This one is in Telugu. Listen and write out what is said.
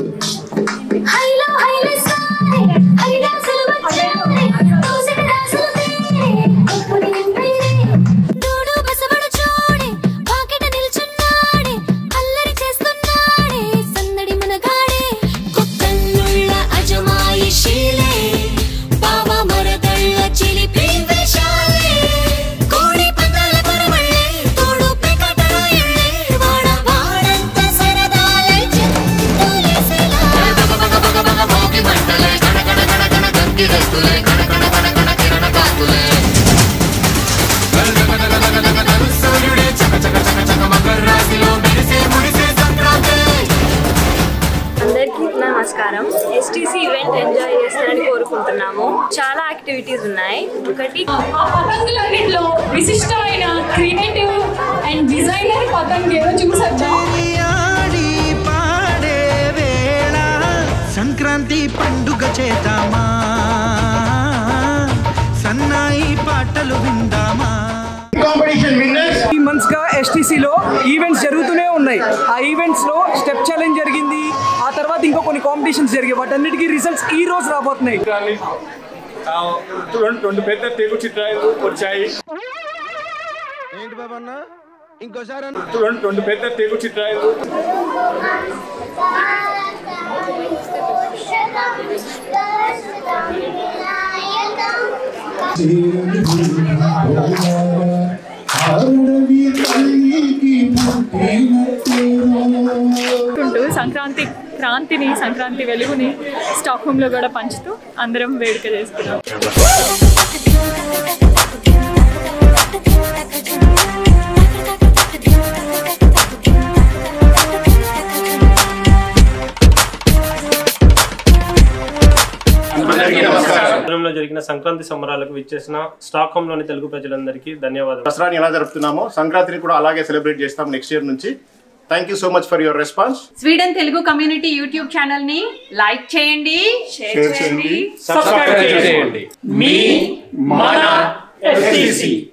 హైలో హైలే సారే హరిదాసులు వచ్చారే దోసటి దాసులు తేరే కొప్పుని నింపేరే దూడు బసవడు చూడే పాకెట నిల్చున్నాడే అల్లరి చేస్తున్నాడే సందడి మనగాడే కొత్తన్నుళ్ళ అజమాయిషీలే బావ మరదళ్ళ చిలిపి వేషాలే కోడి పందాల పరమళ్ళే తోడు పెకటల ఇళ్ళే వాడ వాడంత సరదాలై చింతలేసేలా అందరికీ నమస్కారం ఎస్టీసీ ఈవెంట్ ఎంజాయ్ చేస్తారని కోరుకుంటున్నాము చాలా యాక్టివిటీస్ ఉన్నాయి ఒకటి ఆ పతంగులన్నింటిలో విశిష్టమైన క్రియేటివ్ అండ్ డిజైనర్ పతంగ్ ఏదో చూసొద్దాం ఆడి పాడే వేళ సంక్రాంతి పండుగ చేద్దామా సన్నాయి పాటలు విందామా త్రీ మంత్స్ గా ఎస్టీసీలో ఈవెంట్స్ జరుగుతూనే ఉన్నాయి ఆ ఈవెంట్స్ లో స్టెప్ ఛాలెంజ్ జరిగింది ఆ తర్వాత ఇంకో కొన్ని కాంపిటీషన్స్ జరిగాయి వాటన్నిటికీ రిజల్ట్స్ ఈ రోజు రాబోతున్నాయి చిత్రాన్ని ఆ, రెండు రెండు పెద్ద తెలుగు చిత్రాలు వచ్చాయి ఏంటి బాబా అన్న ఇంకోసారి రెండు రెండు పెద్ద తెలుగు చిత్రాలు ఉంటూ సంక్రాంతి క్రాంతిని సంక్రాంతి వెలుగుని స్టాక్ హోమ్ లో కూడా పంచుతూ అందరం వేడుక చేసుకున్నాం నగరంలో జరిగిన సంక్రాంతి సంబరాలకు విచ్చేసిన స్టాక్ లోని తెలుగు ప్రజలందరికీ ధన్యవాదాలు దసరాని ఎలా జరుపుతున్నామో సంక్రాంతిని కూడా అలాగే సెలబ్రేట్ చేస్తాం నెక్స్ట్ ఇయర్ నుంచి thank you so much for your response Sweden Telugu community YouTube channel ని లైక్ చేయండి షేర్ చేయండి సబ్స్క్రైబ్ చేయండి మీ మన ఎస్టీసీ